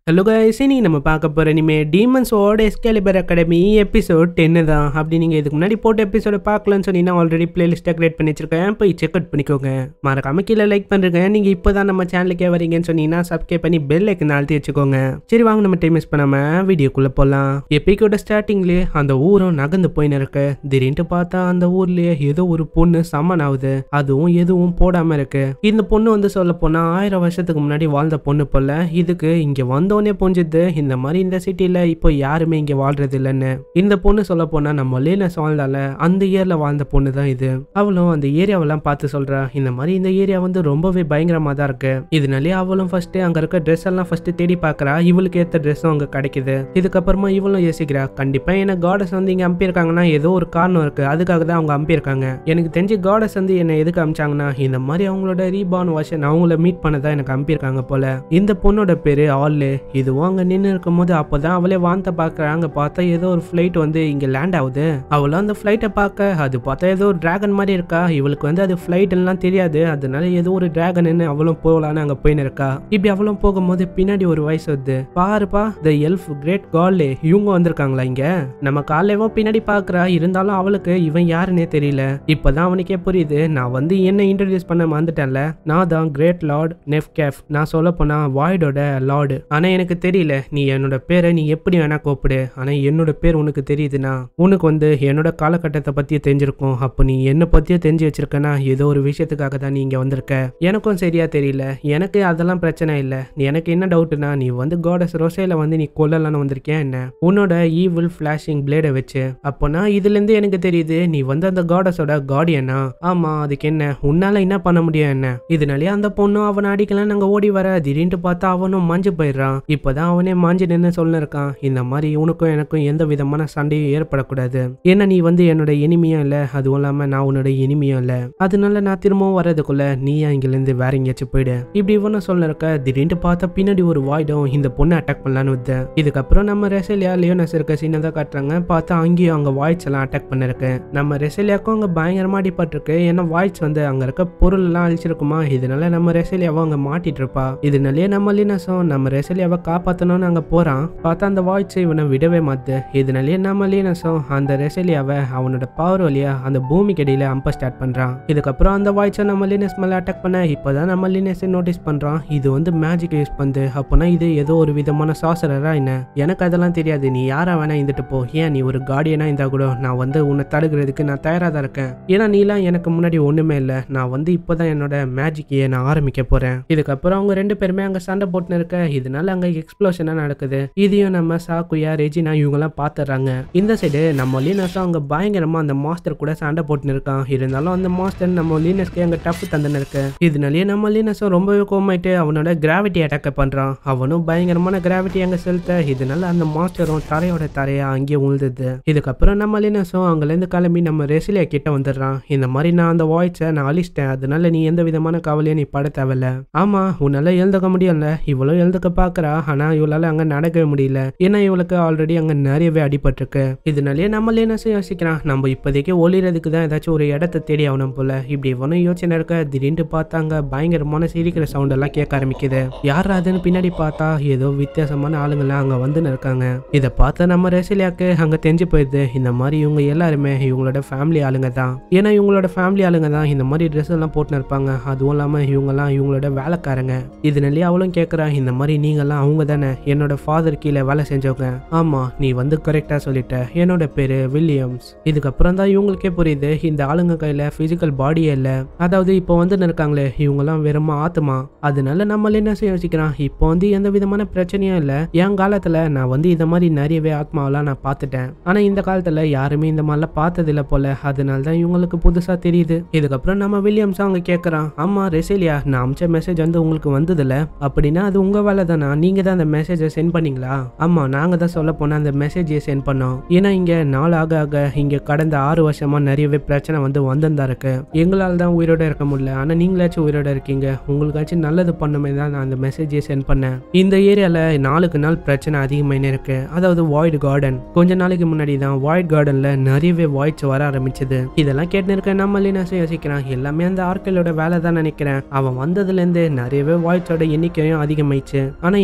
hello guys இன்னைக்கு நம்ம பார்க்க போகிற இனிமே டீமன்ஸ் ஓட எஸ்கேலிபர் அகாடமி எபிசோட் டென்னு தான் அப்படி நீங்கள் இதுக்கு முன்னாடி போட்ட எபிசோட பார்க்கலன்னு சொன்னீங்கன்னா ஆல்ரெடி பிளேலிஸ்ட்டை கிரியேட் பண்ணி வச்சிருக்கேன் போய் செக் அவுட் பண்ணிக்கோங்க மறக்காம கீழே லைக் பண்ணுறேங்க நீங்கள் இப்போ தான் நம்ம சேனலுக்கே வரீங்கன்னு சொன்னீங்கன்னா சப்ஸ்கிரைப் பண்ணி பெல் ஐக்கன் அழுத்தி வச்சுக்கோங்க சரி வாங்க நம்ம டைம் மிஸ் பண்ணாமல் வீடியோக்குள்ளே போகலாம் எப்பிக்கோட ஸ்டார்டிங்லேயே அந்த ஊரும் நகர்ந்து போயின்னு இருக்கு திடீர்னு பார்த்தா அந்த ஊர்லேயே ஏதோ ஒரு பொண்ணு சம்மன் ஆகுது அதுவும் எதுவும் போடாமல் இருக்கு இந்த பொண்ணு வந்து சொல்ல போனால் ஆயிரம் வருஷத்துக்கு முன்னாடி வாழ்ந்த பொண்ணு போல இதுக்கு இங்கே வந்தோடனே புரிஞ்சுது இந்த மாதிரி இந்த சிட்டியில் இப்போ யாருமே இங்கே வாழ்றது இல்லைன்னு இந்த பொண்ணு சொல்ல போனால் நம்ம லேனஸ் வாழ்ந்தால அந்த இயரில் வாழ்ந்த பொண்ணு தான் இது அவளும் அந்த ஏரியாவெல்லாம் பார்த்து சொல்கிறா இந்த மாதிரி இந்த ஏரியா வந்து ரொம்பவே பயங்கரமாக தான் இருக்கு இதனாலே அவளும் ஃபர்ஸ்ட்டு அங்கே இருக்க ட்ரெஸ் எல்லாம் ஃபர்ஸ்ட்டு தேடி பார்க்குறா இவளுக்கு ஏற்ற ட்ரெஸ்ஸும் அங்கே கிடைக்குது இதுக்கப்புறமா இவளும் யோசிக்கிறா கண்டிப்பாக என்ன காடஸ் வந்து இங்கே அம்பியிருக்காங்கன்னா ஏதோ ஒரு காரணம் இருக்குது அதுக்காக தான் அவங்க அம்பியிருக்காங்க எனக்கு தெரிஞ்சு காடஸ் வந்து என்னை எதுக்கு அமிச்சாங்கன்னா இந்த மாதிரி அவங்களோட ரீபான் வாஷன் அவங்கள மீட் பண்ண தான் எனக்கு அம்பியிருக்காங்க போல இந்த பொண்ணோட பேரு ஆல்லு இதுவும் அங்கே நின்று இருக்கும்போது அப்போதான் அவளே வாந்த பார்க்குறாங்க பார்த்தா ஏதோ ஒரு ஃப்ளைட் வந்து இங்கே லேண்ட் ஆகுது அவளும் அந்த ஃப்ளைட்டை பார்க்க அது பார்த்தா ஏதோ ஒரு டிராகன் மாதிரி இருக்கா இவளுக்கு வந்து அது ஃப்ளைட் எல்லாம் தெரியாது அதனால ஏதோ ஒரு டிராகன்னு அவளும் போகலான்னு அங்கே போயின்னு இருக்கா இப்படி அவளும் போகும்போது பின்னாடி ஒரு வயசு வருது பாருப்பா த எல்ஃப் கிரேட் கால்லே இவங்க வந்திருக்காங்களா இங்க நம்ம காலையவும் பின்னாடி பார்க்கறா இருந்தாலும் அவளுக்கு இவன் யாருன்னே தெரியல இப்பதான் அவனுக்கே புரியுது நான் வந்து என்ன இன்ட்ரடியூஸ் பண்ண மறந்துட்டேன்ல நான் தான் கிரேட் லார்ட் நெஃப் கேஃப் நான் சொல்ல போனா வாய்டோட லார்டு ஆனா எனக்கு தெரியல நீ என்னோட பேரை நீ எப்படி வேணா கூப்பிடு ஆனா என்னோட பேர் உனக்கு தெரியுதுன்னா உனக்கு வந்து என்னோட காலகட்டத்தை பத்தி தெரிஞ்சிருக்கும் அப்போ நீ என்ன பத்தியே தெரிஞ்சு வச்சிருக்கனா ஏதோ ஒரு விஷயத்துக்காக தான் நீ இங்க வந்திருக்க எனக்கும் சரியா தெரியல எனக்கு அதெல்லாம் பிரச்சனை இல்லை எனக்கு என்ன டவுட்னா நீ வந்து காடஸ் ரோசையில வந்து நீ கொல்லலான்னு வந்திருக்கியா என்ன உன்னோட ஈவில் ஃபிளாஷிங் பிளேடை வச்சு அப்போனா இதுல இருந்து எனக்கு தெரியுது நீ வந்து அந்த காடஸோட கார்டியனா ஆமா அதுக்கு என்ன உன்னால என்ன பண்ண முடியும் என்ன இதனாலே அந்த பொண்ணும் அவனை அடிக்கலாம் நாங்க ஓடி வர திடீர்னு பார்த்தா அவனும் மாஞ்சு போயிடுறான் இப்பதான் அவனே மாஞ்சு நின்று சொல்ல இருக்கான் இந்த மாதிரி உனக்கும் எனக்கும் எந்த விதமான சண்டையும் ஏற்படக்கூடாது ஏன்னா நீ வந்து என்னோட இனிமையும் இல்ல அதுவும் இல்லாம நான் உன்னோட இனிமையும் இல்ல அதனால நான் திரும்பவும் வர்றதுக்குள்ள நீயா இங்கிருந்து வேற எங்கேயாச்சும் போயிடு இப்படி இவனும் சொல்ல இருக்க திடீர்னு பார்த்தா பின்னாடி ஒரு வாய்டும் இந்த பொண்ணை அட்டாக் பண்ணலான்னு வித்த இதுக்கப்புறம் நம்ம ரெசலியா லியோனஸ் இருக்க சின்னதா காட்டுறாங்க பார்த்தா அங்கேயும் அங்க வாய்ஸ் எல்லாம் அட்டாக் பண்ணிருக்கு நம்ம ரெசலியாக்கும் அங்க பயங்கரமா அடிபட்டிருக்கு ஏன்னா வாய்ஸ் வந்து அங்க இருக்க பொருள் எல்லாம் அழிச்சிருக்குமா இதனால நம்ம ரெசலியாவை அங்க மாட்டிட்டு இருப்பா இதனாலே நம்ம லினஸும் நம்ம ரெசலியாவை காப்பாத்தணும்னு அங்க போறான் பார்த்தா அந்த வாய்ஸ் இவனை விடவே மாத்து இதனாலே நம்ம லீனஸும் அந்த ரெசலியாவை அவனோட பவர் வழியா அந்த பூமிக்கு இடையில அம்ப ஸ்டார்ட் பண்றான் இதுக்கப்புறம் அந்த வாய்ஸை நம்ம லீனஸ் மேல அட்டாக் பண்ண இப்பதான் நம்ம லீனஸ் நோட்டீஸ் பண்றான் இது வந்து மேஜிக் யூஸ் பண்ணுது அப்போனா இது ஏதோ ஒரு விதமான சாசரரா என்ன எனக்கு அதெல்லாம் தெரியாது நீ யாரா வேணா இருந்துட்டு போ ஏன் நீ ஒரு கார்டியனா இருந்தா கூட நான் வந்து உன்னை தடுக்கிறதுக்கு நான் தயாரா தான் இருக்கேன் ஏன்னா நீலாம் எனக்கு முன்னாடி ஒண்ணுமே இல்லை நான் வந்து இப்போதான் என்னோட மேஜிக்கையே நான் ஆரம்பிக்க போறேன் இதுக்கப்புறம் அவங்க ரெண்டு பேருமே அங்க சண்டை போட்டுன்னு இருக்க இதனால அங்க எக்ஸ்ப்ளோஷனா நடக்குது இதையும் நம்ம சாக்குயா ரெஜினா இவங்கெல்லாம் பாத்துறாங்க இந்த சைடு நம்ம லீனஸும் அங்க பயங்கரமா அந்த மாஸ்டர் கூட சண்டை போட்டுன்னு இருக்கான் இருந்தாலும் அந்த மாஸ்டர் நம்ம லீனஸ்க்கு அங்க டஃப் தந்துன்னு இருக்கு இதனாலேயே நம்ம லீனஸும் ரொம்பவே கோமாயிட்டு அவனோட கிராவிட்டி அட்டாக் பண்றான் அவனும் பயங்கரமான கிராவிட்டி அங்க செலுத்த இதனால அந்த மாஸ்டரும் தரையோட தரையா அங்கேயே உழுதுது இதுக்கப்புறம் நம்ம லீனஸும் அங்கிருந்து கிளம்பி நம்ம ரெசிலியா கிட்ட வந்துடுறான் இந்த மாதிரி நான் அந்த வாய்ஸை நான் அழிச்சிட்டேன் அதனால நீ எந்த விதமான கவலையும் நீ பட தேவையில்ல ஆமா உன்னால எழுந்துக்க முடியல இவ்வளவு எழுந்துக்க பாக்குறா ஆனா இவளால அங்க நடக்கவே முடியல ஏன்னா இவளுக்கு ஆல்ரெடி அங்க நிறையவே அடிபட்டிருக்கு இதனாலேயே நம்ம லேனஸும் யோசிக்கிறான் நம்ம இப்போதைக்கு ஒளிறதுக்கு தான் ஏதாச்சும் ஒரு இடத்த தேடி ஆகணும் போல இப்படி இவனும் யோசனை இருக்க திடீர்னு பார்த்தாங்க பயங்கரமான சிரிக்கிற சவுண்ட் எல்லாம் கேட்க ஆரம்பிக்குது யார் அதுன்னு பின்னாடி பார்த்தா ஏதோ வித்தியாசமான ஆளுங்கெல்லாம் அங்க வந்து இருக்காங்க இதை பார்த்த நம்ம ரெசிலியாக்கு அங்க தெரிஞ்சு போயிடுது இந்த மாதிரி இவங்க எல்லாருமே இவங்களோட ஃபேமிலி ஆளுங்க தான் ஏன்னா இவங்களோட ஃபேமிலி ஆளுங்க தான் இந்த மாதிரி ட்ரெஸ் எல்லாம் போட்டுன்னு இருப்பாங்க அதுவும் இல்லாம இவங்கெல்லாம் இவங்களோட வேலைக்காரங்க இதனாலே அவளும் கேட்குறா இந்த மாதிரி நீங்கெல்லாம் அவங்க தானே என்னோட ஃபாதர் கீழே வேலை செஞ்சவங்க ஆமா நீ வந்து கரெக்டா சொல்லிட்ட என்னோட பேரு வில்லியம்ஸ் இதுக்கப்புறம் தான் இவங்களுக்கே புரியுது இந்த ஆளுங்க கையில பிசிக்கல் பாடியே இல்லை அதாவது இப்போ வந்து இருக்காங்களே இவங்கெல்லாம் வெறும் ஆத்மா அதனால நம்மள என்ன செய்ய யோசிக்கிறான் இப்போ வந்து எந்த விதமான பிரச்சனையும் இல்லை என் காலத்துல நான் வந்து இந்த மாதிரி நிறையவே ஆத்மாவெல்லாம் நான் பார்த்துட்டேன் ஆனா இந்த காலத்துல யாருமே இந்த மாதிரிலாம் பார்த்ததில்ல போல அதனால தான் இவங்களுக்கு புதுசா தெரியுது இதுக்கப்புறம் நம்ம வில்லியம்ஸ் அவங்க கேட்குறான் ஆமா ரெசேலியா நான் அமிச்ச மெசேஜ் வந்து உங்களுக்கு வந்ததில்ல அப்படின்னா அது உங்க வேலை தானா நீங்க தான் அந்த மெசேஜை சென்ட் பண்ணீங்களா ஆமா நாங்க தான் சொல்ல போனா அந்த மெசேஜை சென்ட் பண்ணோம் ஏன்னா இங்க நாள் ஆக ஆக இங்க கடந்த ஆறு வருஷமா நிறையவே பிரச்சனை வந்து வந்திருந்தா இருக்கு எங்களால தான் உயிரோட இருக்க முடியல ஆனா நீங்களாச்சும் உயிரோட இருக்கீங்க உங்களுக்காச்சும் நல்லது பண்ணுமே தான் நான் அந்த மெசேஜை சென்ட் பண்ணேன் இந்த ஏரியால நாளுக்கு நாள் பிரச்சனை அதிகமாயினே இருக்கு அதாவது வாய்டு கார்டன் கொஞ்ச நாளைக்கு முன்னாடி தான் வாய்ட் கார்டன்ல நிறையவே வாய்ட்ஸ் வர ஆரம்பிச்சது இதெல்லாம் கேட்டு இருக்க நம்ம லீனாசும் யோசிக்கிறான் எல்லாமே அந்த ஆட்களோட வேலை தான் நினைக்கிறேன் அவன் வந்ததுல இருந்து நிறையவே வாய்ட்ஸோட எண்ணிக்கையும் அதிகமாயிடுச்சு ஆனா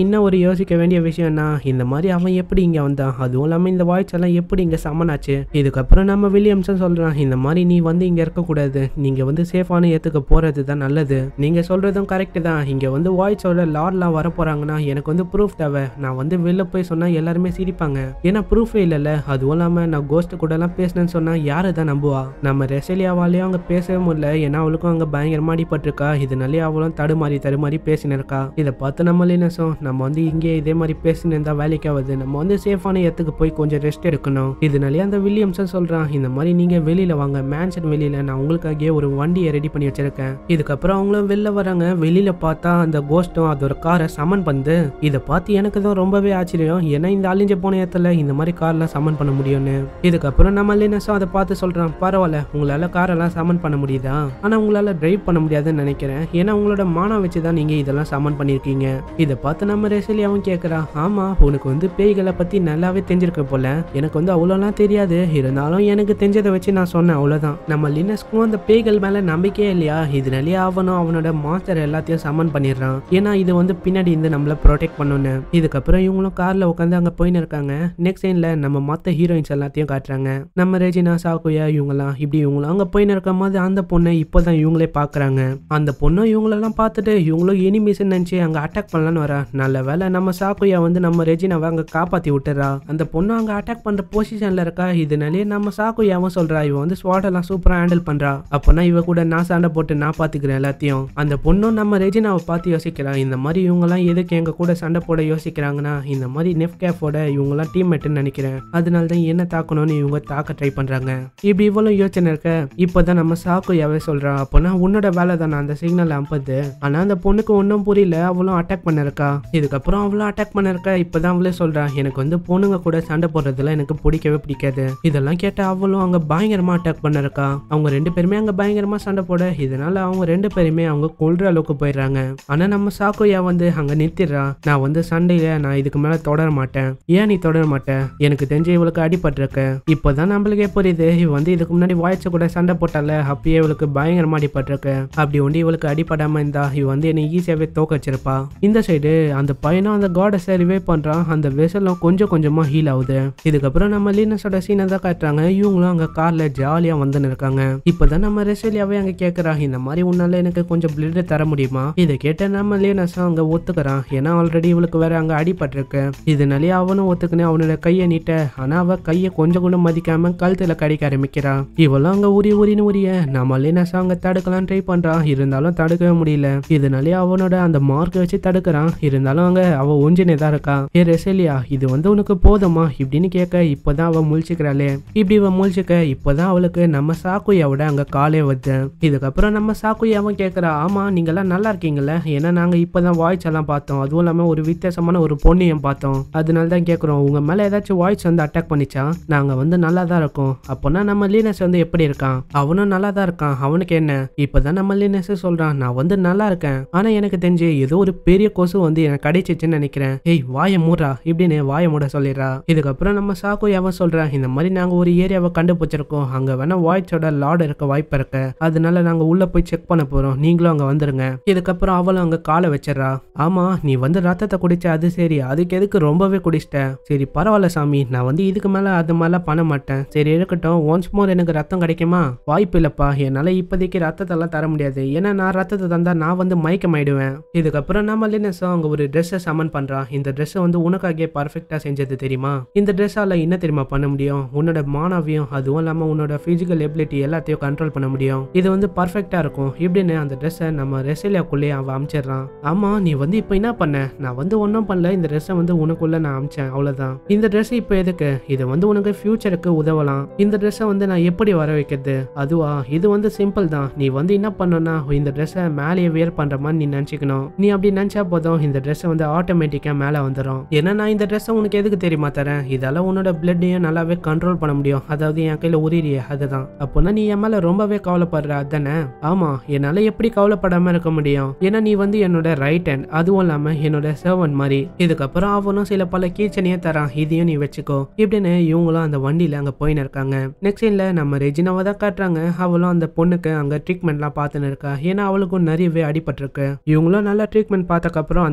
இன்னும் ஒரு யோசிக்க வேண்டிய விஷயம்னா இந்த மாதிரி அவன் எப்படி இங்க வந்தான் அதுவும் இல்லாம இந்த வாய்ஸ் எல்லாம் எப்படி இங்க சமனாச்சு இதுக்கப்புறம் நம்ம வில்லியம்ஸும் சொல்றான் இந்த மாதிரி நீ வந்து இங்க இருக்கக்கூடாது நீங்க வந்து சேஃபான ஏத்துக்க போறது தான் நல்லது நீங்க சொல்றதும் கரெக்ட் தான் இங்க வந்து வாய்ஸோட லார்ட்லாம் வர போறாங்கன்னா எனக்கு வந்து ப்ரூஃப் தேவை நான் வந்து வெளில போய் சொன்னா எல்லாருமே சிரிப்பாங்க ஏன்னா ப்ரூஃபே இல்லைல்ல அதுவும் இல்லாம நான் கோஸ்ட் கூட எல்லாம் பேசினேன்னு சொன்னா யாரை தான் நம்புவா நம்ம ரெசலியாவாலேயும் அங்க பேசவே முடியல ஏன்னா அவளுக்கும் அங்க பயங்கரமா அடிபட்டிருக்கா இதனாலே அவளும் தடுமாறி தடுமாறி பேசினு இருக்கா இதை பார்த்து நம்ம லீனஸும் நம்ம வந்து இங்கே இதே மாதிரி பேசினு இருந்தா வேலைக்கு ஆகுது நம்ம வந்து சேஃபான இடத்துக்கு போய் கொஞ்சம் ரெஸ்ட் எடுக்கணும் இதனாலே அந்த வில்லியம்ஸும் சொல்றான் இந்த மாதிரி நீங்க வெளியில வாங்க மேன்ஷன் வெளியில நான் உங்களுக்காகவே ஒரு வண்டியை ரெடி பண்ணி வச்சிருக்கேன் இதுக்கப்புறம் அவங்களும் வெளில வராங்க வெளியில பார்த்தா அந்த கோஸ்டும் அதோட காரை சமன் பண்ணுது இதை பார்த்து எனக்கு தான் ரொம்பவே ஆச்சரியம் ஏன்னா இந்த அழிஞ்ச போன இடத்துல இந்த மாதிரி கார்லாம் சமன் பண்ண முடியும்னு இதுக்கப்புறம் நம்ம லினஸும் அதை பார்த்து சொல்றான் பரவாயில்ல உங்களால காரெல்லாம் சமன் பண்ண முடியுதா ஆனா உங்களால டிரைவ் பண்ண முடியாதுன்னு நினைக்கிறேன் ஏன்னா உங்களோட மானம் வச்சு தான் நீங்க இதெல்லாம் சமன் பண்ணிருக்கீங்க இதை பார்த்து நம்ம ரெசலியாவும் கேட்கறா ஆமா உனக்கு வந்து பேய்களை பத்தி நல்லாவே தெரிஞ்சிருக்க போல எனக்கு வந்து அவ்வளோலாம் தெரியாது இருந்தாலும் எனக்கு தெரிஞ்சதை வச்சு நான் சொன்னேன் அவ்வளவுதான் நம்ம லினஸ்க்கும் அந்த பேய்கள் மேல நம்பிக்கையே இல்லையா இதனாலேயே அவனும் அவனோட மாஸ்டர் எல்லாத்தையும் சமன் பண்ணிடுறான் ஏன்னா இது வந்து பின்னாடி இருந்து நம்மள ப்ரொடெக்ட் பண்ணணும்னு இதுக்கப்புறம் இவங்களும் கார்ல உட்காந்து அங்க போயின்னு இருக்காங்க நெக்ஸ்ட் சைன்ல நம்ம மத்த ஹீரோயின்ஸ் எல்லாத்தையும் காட்டுறாங்க நம்ம ரெஜினா சாக்குயா இவங்கலாம் இப்படி இவங்களும் அங்க போயின்னு இருக்கும் போது அந்த பொண்ணை இப்போதான் இவங்களே பாக்குறாங்க அந்த பொண்ணும் இவங்களெல்லாம் பார்த்துட்டு இவங்களும் எனிமீஸ் நினைச்சு அங்க அட்டாக் பண்ணலான்னு வரா நல்ல வேலை நம்ம சாக்குயா வந்து நம்ம ரெஜினாவை அங்க காப்பாத்தி விட்டுறா அந்த பொண்ணு அங்க அட்டாக் பண்ற பொசிஷன்ல இருக்கா இதனாலே நம்ம சாக்குயாவும் சொல்றா இவ வந்து ஸ்வாட் சூப்பரா ஹேண்டில் பண்றா அப்போனா இவ கூட நான் சண்டை போட்டு நான் பாத்துக்கிறேன் எல்லாத்தையும் அந்த பொண்ணும் நம்ம ரெஜினாவை பார்த்து யோசிக்கிறா இந்த மாதிரி இவங்கெல்லாம் எதுக்கு எங்க கூட சண்டை போட யோசிக்கிறாங்கன்னா இந்த மாதிரி நெஃப் கேஃபோட இவங்கெல்லாம் டீம்மேட்டுன்னு நினைக்கிறேன் அதனால தான் என்ன தாக்கணும்னு இவங்க தாக்க ட்ரை பண்றாங்க இப்படி இவ்வளவு யோசனை இருக்க இப்போதான் நம்ம சாக்குயாவே சொல்றா அப்போனா உன்னோட வேலை தானே அந்த சிக்னல் அம்பது ஆனா அந்த பொண்ணுக்கு ஒன்றும் புரியல அவளும் அட்டாக் பண்ண இருக்கா இதுக்கப்புறம் அவளும் அட்டாக் பண்ண இருக்கா இப்பதான் அவளே சொல்றா எனக்கு வந்து பொண்ணுங்க கூட சண்டை போடுறதுல எனக்கு பிடிக்கவே பிடிக்காது இதெல்லாம் கேட்ட அவளும் அங்க பயங்கரமா அட்டாக் பண்ண இருக்கா அவங்க ரெண்டு பேருமே அங்க பயங்கரமா சண்டை போட இதனால அவங்க ரெண்டு பேருமே அவங்க கொல்ற அளவுக்கு போயிடுறாங்க ஆனா நம்ம சாக்குயா வந்து அங்க நிறுத்திடுறா நான் வந்து சண்டையில நான் இதுக்கு மேல தொடர மாட்டேன் ஏன் நீ தொடர மாட்ட எனக்கு தெரிஞ்சு இவளுக்கு அடிபட்டிருக்க இப்போதான் நம்மளுக்கே புரியுது இவ வந்து இதுக்கு முன்னாடி வாய்ச்ச கூட சண்டை போட்டால அப்பயே இவளுக்கு பயங்கரமா அடிபட்டிருக்கு அப்படி ஒண்டி இவளுக்கு அடிபடாம இருந்தா இவ வந்து என்னை ஈஸியாவே தோக்க வச்சிருப்பா இந்த சைடு அந்த பையனும் அந்த காடஸை ரிவே பண்றான் அந்த வெசலும் கொஞ்சம் கொஞ்சமா ஹீல் ஆகுது இதுக்கப்புறம் நம்ம லீனஸோட சீனை தான் காட்டுறாங்க இவங்களும் அங்க கார்ல ஜாலியா வந்துன்னு இருக்காங்க இப்பதான் நம்ம ரெசலியாவே அங்க கேக்குறா இந்த மாதிரி உன்னால எனக்கு கொஞ்சம் பிளட் தர முடியுமா இதை கேட்ட நம்ம லீனஸும் அங்க ஒத்துக்கிறான் ஏன்னா ஆல்ரெடி இவளுக்கு வேற அங்க அடிபட்டிருக்கு இதனாலே அவனும் ஒத்துக்குன்னு அவனோட கையை நீட்ட ஆனா அவ கையை கொஞ்சம் கூட மதிக்காம கழுத்துல கடிக்க ஆரம்பிக்கிறா இவளும் அங்க உரி உரின்னு உரிய நம்ம லீனஸ் அங்க தடுக்கலாம் ட்ரை பண்றான் இருந்தாலும் தடுக்கவே முடியல இதனாலே அவனோட அந்த மார்க் வச்சு தடுக்கிறான் இருந்தாலும் அங்க அவ ஒஞ்சினே தான் இருக்கா ஏ ரெசலியா இது வந்து உனக்கு போதுமா இப்படின்னு கேட்க இப்பதான் அவ முழிச்சுக்கிறாளே இப்படி இவ முழிச்சுக்க இப்பதான் அவளுக்கு நம்ம சாக்குயாவோட அங்க காலே வருது இதுக்கப்புறம் நம்ம சாக்குயாவும் கேட்கறா ஆமா நீங்க எல்லாம் நல்லா இருக்கீங்கல்ல ஏன்னா நாங்க இப்பதான் வாய்ஸ் எல்லாம் பார்த்தோம் அதுவும் இல்லாம ஒரு வித்தியாசமான ஒரு பொண்ணையும் பார்த்தோம் அதனால தான் கேட்குறோம் உங்க மேல ஏதாச்சும் வாய்ஸ் வந்து அட்டாக் பண்ணிச்சா நாங்க வந்து நல்லா தான் இருக்கோம் அப்போனா நம்ம லீனஸ் வந்து எப்படி இருக்கான் அவனும் நல்லா தான் இருக்கான் அவனுக்கு என்ன இப்பதான் நம்ம லீனஸ் சொல்றான் நான் வந்து நல்லா இருக்கேன் ஆனா எனக்கு தெரிஞ்சு ஏதோ ஒரு பெரிய கொசு வந்து எனக்கு கடிச்சிச்சுன்னு நினைக்கிறேன் ஏய் வாய மூடா இப்படின்னு வாய மூட சொல்லிடுறா இதுக்கப்புறம் நம்ம சாக்கு எவன் சொல்றான் இந்த மாதிரி நாங்க ஒரு ஏரியாவை கண்டுபிடிச்சிருக்கோம் அங்க வேணா வாய்ஸோட லார்டு இருக்க வாய்ப்பு இருக்கு அதனால நாங்க உள்ள போய் செக் பண்ண போறோம் நீங்களும் அங்க வந்துருங்க இதுக்கப்புறம் அவளும் அங்க காலை வச்சிடறா ஆமா நீ வந்து ரத்தத்தை குடிச்ச அது சரி அதுக்கு எதுக்கு ரொம்பவே குடிச்சிட்ட சரி பரவாயில்ல சாமி நான் வந்து இதுக்கு மேல அது மாதிரிலாம் பண்ண மாட்டேன் சரி இருக்கட்டும் ஒன்ஸ் மோர் எனக்கு ரத்தம் கிடைக்குமா வாய்ப்பு இல்லப்பா என்னால இப்போதைக்கு ரத்தத்தெல்லாம் தர முடியாது ஏன்னா நான் ரத்தத்தை தந்தா நான் வந்து மயக்கமாயிடுவேன் இதுக்கப்புறம் நம்ம லினஸும் அங்க ஒரு ட்ரெஸ்ஸை சமன் பண்றான் இந்த ட்ரெஸ்ஸை வந்து உனக்காகவே பர்ஃபெக்டா செஞ்சது தெரியுமா இந்த ட்ரெஸ்ஸால என்ன தெரியுமா பண்ண முடியும் உன்னோட மானவியம் அதுவும் இல்லாம உன்னோட பிசிக்கல் எபிலிட்டி எல்லாத்தையும் கண்ட்ரோல் பண்ண முடியும் இது வந்து பர்ஃபெக்டா இருக்கும் இப்படின்னு அந்த ட்ரெஸ்ஸை நம்ம ரெசிலியாக்குள்ளேயே அவன் அமிச்சிடுறான் ஆமா நீ வந்து இப்போ என்ன பண்ண நான் வந்து ஒன்றும் பண்ணல இந்த ட்ரெஸ்ஸை வந்து உனக்குள்ள நான் அமிச்சேன் அவ்வளவுதான் இந்த ட்ரெஸ் இப்போ எதுக்கு இது வந்து உனக்கு ஃபியூச்சருக்கு உதவலாம் இந்த ட்ரெஸ்ஸை வந்து நான் எப்படி வர வைக்கிறது அதுவா இது வந்து சிம்பிள் தான் நீ வந்து என்ன பண்ணனா இந்த ட்ரெஸ்ஸை மேலேயே வேர் பண்ற மாதிரி நீ நினச்சிக்கணும் நீ அப்படி நினச்சா போதும் இந்த ட்ரெஸ்ஸை வந்து ஆட்டோமேட்டிக்காக மேலே வந்துடும் ஏன்னா நான் இந்த ட்ரெஸ்ஸை உனக்கு எதுக்கு தெரியுமா தரேன் இதால உன்னோட பிளட்டையும் நல்லாவே கண்ட்ரோல் பண்ண முடியும் அதாவது என் கையில் உரிறிய அதுதான் அப்போனா நீ என் மேலே ரொம்பவே கவலைப்படுற அதானே ஆமா என்னால் எப்படி கவலைப்படாம இருக்க முடியும் ஏன்னா நீ வந்து என்னோட ரைட் ஹேண்ட் அதுவும் இல்லாம என்னோட சர்வன் மாதிரி இதுக்கப்புறம் அவனும் சில பல கீச்சனையே தரான் இதையும் நீ வச்சுக்கோ இப்படின்னு இவங்களும் அந்த வண்டியில அங்க போயின்னு இருக்காங்க நெக்ஸ்ட் சீன்ல நம்ம ரெஜினாவை தான் காட்டுறாங்க அவளும் அந்த பொண்ணுக்கு அங்க ட்ரீட்மெண்ட்லாம் பார்த்துன்னு இருக்கா ஏன்னா அவளுக்கும் நிறையவே அடிபட்டிருக்கு இவங்களும் நல்லா ட்ரீட்மெண்ட் பார்த்தக்கப்புறம் அந்த ட்ரெஸ்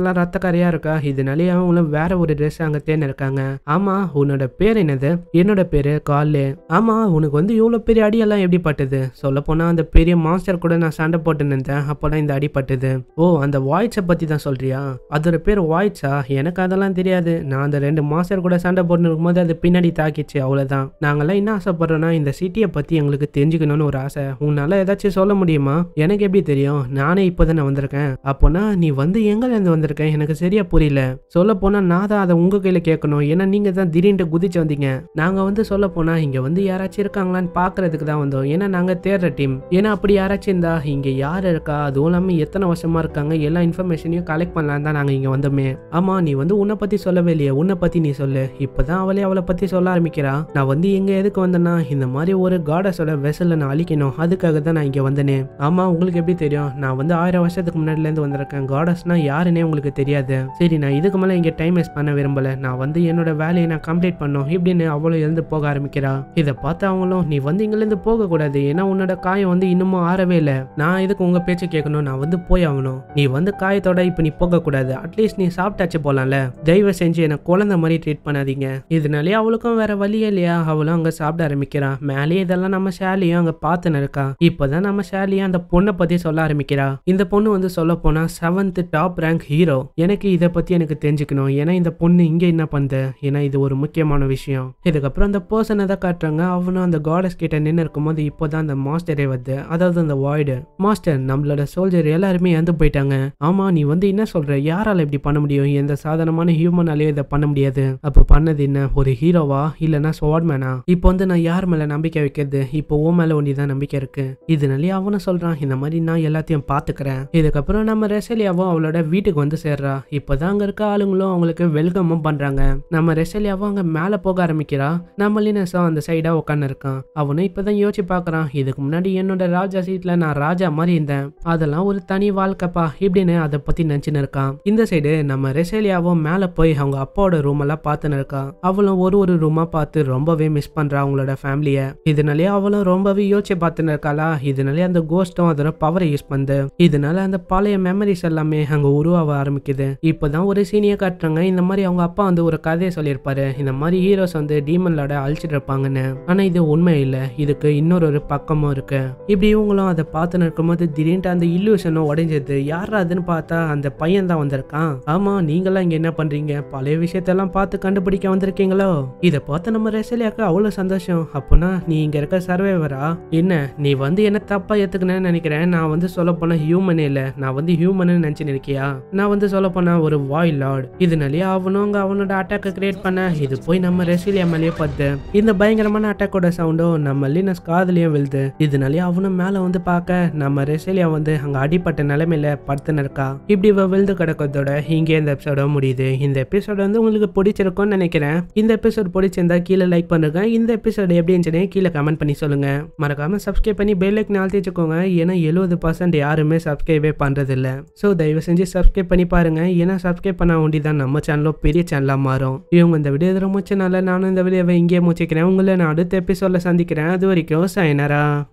எல்லாம் ரத்த கரையா இருக்கா இதனாலே அவங்களும் வேற ஒரு ட்ரெஸ் அங்க தேன் இருக்காங்க ஆமா உன்னோட பேர் என்னது என்னோட பேரு கால்லு ஆமா உனக்கு வந்து இவ்வளவு பெரிய அடியெல்லாம் எப்படி பட்டுது சொல்ல போனா அந்த பெரிய மாஸ்டர் கூட நான் சண்டை போட்டு நின்றேன் அப்போதான் இந்த அடி பட்டுது ஓ அந்த வாய்ஸை பத்தி தான் சொல்றியா அதோட பேர் வாய்ஸா எனக்கு அதெல்லாம் தெரியாது நான் அந்த ரெண்டு மாஸ்டர் கூட சண்டை போட்டு இருக்கும்போது அது பின்னாடி தாக்கிச்சு அவ்வளவுதான் நாங்கெல்லாம் என்ன ஆசைப்படுறோம்னா இந்த சிட்டியை பத்தி எங்களுக்கு தெரிஞ்சுக்கணும்னு ஒரு ஆசை உன்னால ஏதாச்சும் சொல்ல முடியுமா எனக்கு எப்படி தெரியும் நானே இப்போதானே வந்திருக்கேன் அப்போனா நீ வந்து எங்கல இருந்து வந்திருக்க எனக்கு சரியா புரியல சொல்ல போனா நான் தான் அதை உங்க கையில கேட்கணும் ஏன்னா நீங்க தான் திடீர்னு குதிச்சு வந்தீங்க நாங்க வந்து சொல்ல போனா இங்க வந்து யாராச்சும் இருக்காங்களான்னு பாக்குறதுக்கு தான் வந்தோம் ஏன்னா நாங்க தேடுற டீம் ஏன்னா அப்படி யாராச்சும் இருந்தா இங்க யார் இருக்கா அதுவும் இல்லாம எத்தனை வருஷமா இருக்காங்க எல்லா இன்ஃபர்மேஷனையும் கலெக்ட் பண்ணலாம் தான் நாங்க இங்க வந்தோமே ஆமா நீ வந்து உன்னை பத்தி சொல்லவே இல்லையே உன்னை பத்தி நீ சொல்லு இப்பதான் அவளே அவளை பத்தி சொல்ல ஆரம்பிக்கிறா நான் வந்து எங்க எதுக்கு வந்தேன்னா இந்த மாதிரி ஒரு காடஸோட வெசல்ல நான் அழிக்கணும் அதுக்காக தான் நான் இங்க வந்தேனே ஆமா உங்களுக்கு எப்படி தெரியும் நான் வந்து ஆயிரம் வருஷத்துக்கு முன்னாடில இருந்து வந்திருக்கேன் காடஸ்னா யாருன்னே உங்களுக்கு தெரியாது சரி நான் இதுக்கு மேல இங்க டைம் வேஸ்ட் பண்ண விரும்பல நான் வந்து என்னோட வேலையை நான் கம்ப்ளீட் பண்ணும் இப்படின்னு அவளும் எழுந்து போக ஆரம்பிக்கிறா இதை பார்த்து அவங்களும் நீ வந்து இங்க இருந்து போக கூடாது ஏன்னா உன்னோட காயம் வந்து இன்னமும் ஆறவே இல்லை நான் இதுக்கு உங்க பேச்சு கேட்கணும் நான் வந்து போய் ஆகணும் நீ வந்து காயத்தோட இப்ப நீ போக கூடாது அட்லீஸ்ட் நீ சாப்பிட்டாச்சு போலாம்ல தயவு செஞ்சு என்னை குழந்தை மாதிரி ட்ரீட் பண்ணாதீங்க இதனாலே அவளுக்கும் வேற வழியே இல்லையா அவளும் அங்க சாப்பிட ஆரம்பிக்கிறா மேலேயே இதெல்லாம் நம்ம ஷாலியும் அங்க பார்த்துன்னு இருக்கா இப்பதான் நம்ம ஷாலியும் அந்த பொண்ணை பத்தி சொல்ல ஆரம்பிக்கிறா இந்த பொண்ணு வந்து சொல்ல போனா செவன்த் டாப் ரேங்க் ஹீரோ எனக்கு இதை பத்தி எனக்கு தெரிஞ்சுக்கணும் ஏன்னா இந்த பொண்ணு இங்க என்ன பண்ணுது ஏன்னா இது ஒரு முக்கியமான விஷயம் இதுக்கப்புறம் அந்த பர்சனை தான் காட்டுறாங்க அவனும் அந்த காடஸ் கிட்ட நின்று இருக்கும்போது இப்போதான் அந்த மாஸ்டரே வருது அதாவது அந்த வாய்டு மாஸ்டர் நம்மளோட சோல்ஜர் எல்லாருமே இறந்து போயிட்டாங்க ஆமா நீ வந்து என்ன சொல்ற யாரால இப்படி பண்ண முடியும் எந்த சாதாரணமான ஹியூமனாலேயும் இதை பண்ண முடியாது அப்ப பண்ணது என்ன ஒரு ஹீரோவா இல்லைன்னா ஸ்வாட்மேனா இப்போ வந்து நான் யார் மேல நம்பிக்கை வைக்கிறது இப்போ ஓ மேல ஒண்டி தான் நம்பிக்கை இருக்கு இதனாலே அவனும் சொல்றான் இந்த மாதிரி நான் எல்லாத்தையும் பாத்துக்கிறேன் இதுக்கப்புறம் நம்ம ரெசலியாவும் அவளோட வீட்டுக்கு வந்து சேர்றா இப்போதான் அங்க இருக்க ஆளுங்களும் அவங்களுக்கு வெல்கமும் பண்றாங்க நம்ம ரெசலியாவும் அங்க மேல போக ஆரம்பிக்கிறா நம்ம லினஸும் அந்த சைடா உட்காந்து இருக்கான் அவனும் இப்பதான் யோசிச்சு பார்க்கறான் இதுக்கு முன்னாடி என்னோட ராஜா சீட்ல நான் ராஜா மாதிரி இருந்தேன் அதெல்லாம் ஒரு தனி வாழ்க்கைப்பா இப்படின்னு அதை பத்தி நினைச்சுன்னு இருக்கான் இந்த சைடு நம்ம ரெசேலியாவும் மேல போய் அவங்க அப்பாவோட ரூம் எல்லாம் பார்த்துன்னு இருக்கா அவளும் ஒரு ஒரு ரூமா பார்த்து ரொம்பவே மிஸ் பண்றா அவங்களோட ஃபேமிலிய இதனாலே அவளும் ரொம்பவே யோசிச்சு பார்த்துன்னு இருக்காளா இதனாலே அந்த கோஸ்டும் அதோட பவரை யூஸ் பண்ணுது இதனால அந்த பழைய மெமரிஸ் எல்லாமே அங்க உருவாக ஆரம்பிக்குது இப்பதான் ஒரு சீனியை காட்டுறாங்க இந்த மாதிரி அவங்க அப்பா வந்து ஒரு கதையை சொல்லியிருப்பாரு இந்த மாதிரி ஹீரோஸ் வந்து டீமன் லாட அழிச்சிட்டு இருப்பாங்கன்னு ஆனா இது உண்மை இல்ல இதுக்கு இன்னொரு ஒரு பக்கமும் இருக்கு இப்படி இவங்களும் அதை பார்த்துன்னு இருக்கும்போது திடீர்னு அந்த இல்லூஷனும் உடைஞ்சது யாரா அதுன்னு பார்த்தா அந்த பையன் தான் வந்திருக்கான் ஆமா நீங்களாம் இங்க என்ன பண்றீங்க பழைய விஷயத்தெல்லாம் பார்த்து கண்டுபிடிக்க வந்திருக்கீங்களோ இதை பார்த்து நம்ம ரெசலியாக்கு அவ்வளவு சந்தோஷம் அப்போனா நீ இங்க இருக்க சர்வைவரா என்ன நீ வந்து என்ன தப்பா ஏத்துக்கணும்னு நினைக்கிறேன் நான் வந்து சொல்ல போனா ஹியூமனே இல்ல நான் வந்து ஹியூமன் நினைச்சு இருக்கியா நான் வந்து சொல்ல போனா ஒரு வாய் லார்ட் இதனாலேயே அவனும் அங்க அவனோட அட்டாக்கை கிரியேட் பண்ண இது போய் நம்ம ரெசிலியா மேலேயே பார்த்து இந்த பயங்கரமான அட்டாக்கோட சவுண்டும் நம்ம லினஸ் காதுலயும் விழுது இதனாலேயே அவனும் மேல வந்து பார்க்க நம்ம ரெசிலியா வந்து அங்க அடிப்பட்ட நிலைமையில படுத்துன்னு இருக்கா இப்படி இவ விழுந்து கிடக்கிறதோட இங்கே இந்த எபிசோட முடியுது இந்த எபிசோட வந்து உங்களுக்கு பிடிச்சிருக்கும்னு நினைக்கிறேன் இந்த எபிசோட் பிடிச்சிருந்தா கீழே லைக் பண்ணுங்க இந்த எபிசோட் எப்படி இருந்துச்சுன்னு கீழே கமெண்ட் பண்ணி சொல்லுங்க மறக்காம சப்ஸ்கிரைப் பண்ணி பெல் ஐக்கன் அழுத்தி வச்சுக்கோங்க ஏன்னா எழுபது பர்சன்ட் யாருமே சப்ஸ்கிரைபே பண்றது இல்ல ஸோ தயவு செஞ்சு சப்ஸ்கிரைப் பண்ணி பாருங்க ஏன்னா சப்ஸ்கிரைப் பண்ண ஒண்டி தான் நம்ம சேனலும் பெரிய சேனலா மாறும் இவங்க இந்த வீடியோ இதில் முடிச்சனால நானும் இந்த வீடியோவை இங்கேயே முடிச்சுக்கிறேன் உங்களை நான் அடுத்த எபிசோட்ல சந்திக்கிறேன் அது வரைக்கும் சைனரா